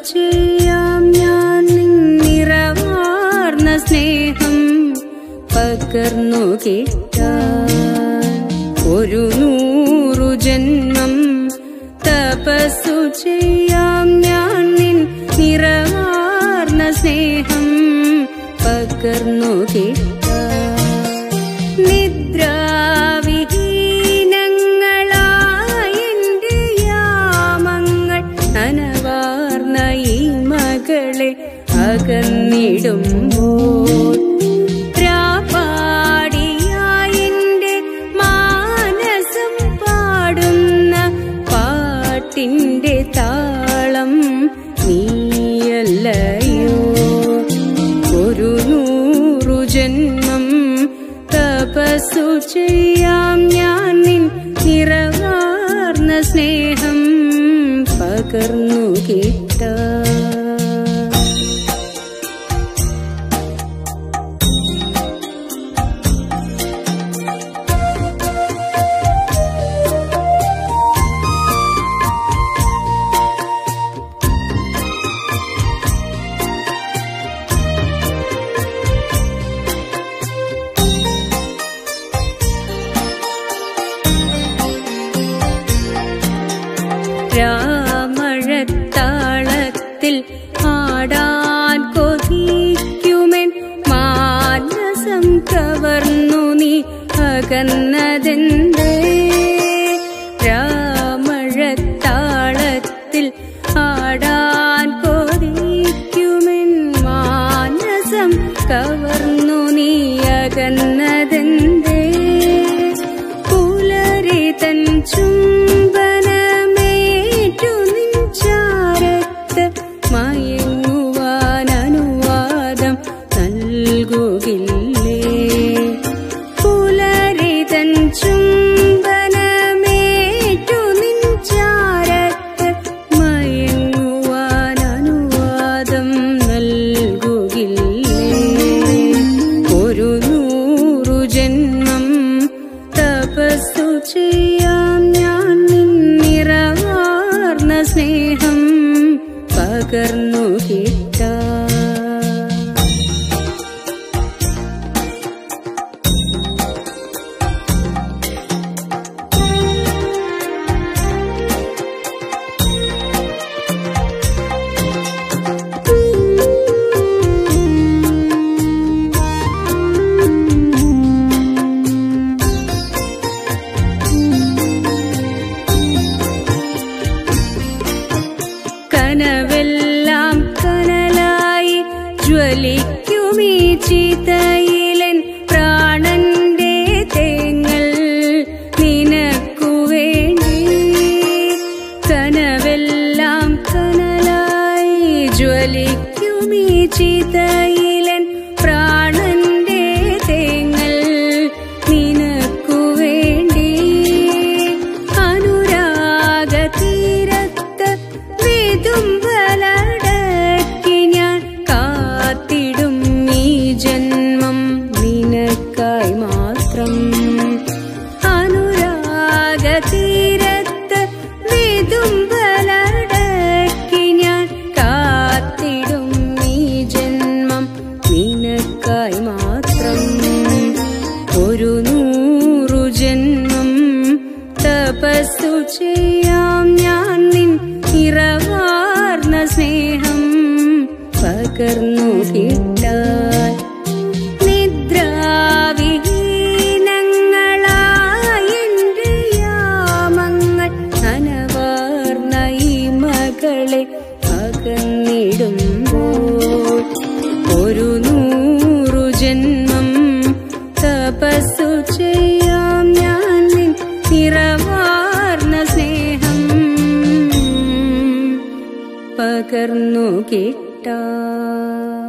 ചെയ്യാം ഞാൻ നിറവാർന്ന സ്നേഹം പകർന്നു കിട്ടാൻ ഒരു നൂറു ജന്മം തപസ്സു ചെയ്യാം ഞാൻ നിൻ നിറവാർന്ന സ്നേഹം പകർന്നു കിട്ടാൻ നിദ്രാവിഹീനങ്ങളായെന്റെ യാമങ്ങൾ നനവാർന്ന ഈ മകളെ അകന്നിടുമ്പോൾ രാപ്പാടിയായെന്റെ മാനസം പാടുന്ന പാട്ടിന്റെ താളം നീയല്ലയോ ഒരു നൂറു ജന്മം തപസ്സു ചെയ്യാം ഞാൻ നിൻ നിറവാർന്ന സ്നേഹം പകർന്നു കിട്ടാൻ രാമഴത്താളത്തിൽ ആടാൻ കൊതിക്കുമെൻ മാനസം കവർന്നു നീ അകന്നതെന്തേ രാമഴത്താളത്തിൽ ആടാൻ കൊതിക്കുമെൻ മാനസം കവർന്നു നീ അകന്നതെന്തേ പുലരിതൻ ചുംബനമേറ്റു നിൻചാരത്ത് മയങ്ങുവാൻ അനുവാദം നൽകുകില്ലേ പുലരിതൻ ചുംബനമേറ്റു നിൻചാരത്ത് മയങ്ങുവാൻ അനുവാദം നൽകുകില്ലേ ഒരു നൂറു ജന്മം തപസ്സു ചെയ്യാം ഞാൻ നിൻ നിറവാർന്ന സ്നേഹം പകർന്നു കിട്ടാൻ കനവെല്ലാം കനലായി ജ്വലിക്കുമീ ചിതയിലൻ പ്രാണന്റെ തേങ്ങൽ നിനക്കു വേണ്ടി കനവെല്ലാം കനലായി ജ്വലിക്കുമീ ചിതയിലൻ പ്രാണന്റെ തേങ്ങൽ നിനക്കു വേണ്ടി അനുരാഗതീരത്ത് വിതുമ്പലടക്കി ഞാൻ കാത്തിടും ഈ ജന്മം നിനക്കായി മാത്രം അനുരാഗതീരത്ത് വിതുമ്പലടക്കി ഞാൻ കാത്തിടും ഈ ജന്മം നിനക്കായി മാത്രം ഒരു നൂറു ജന്മം തപസ്സു ചെയ്യാം ഞാൻ നിൻ നിറവാർന്ന സ്നേഹം പകർന്നു കിട്ടാൻ നിദ്രാവിഹീനങ്ങളായെന്റെ യാമങ്ങൾ നനവാർന്ന ഈ മകളെ അകന്നിടുമ്പോൾ ഒരു നൂറു ജന്മം തപസ്സു ചെയ്യാം ഞാൻ നിൻ നിറവാർന്ന സ്നേഹം പകർന്നു കിട്ടാൻ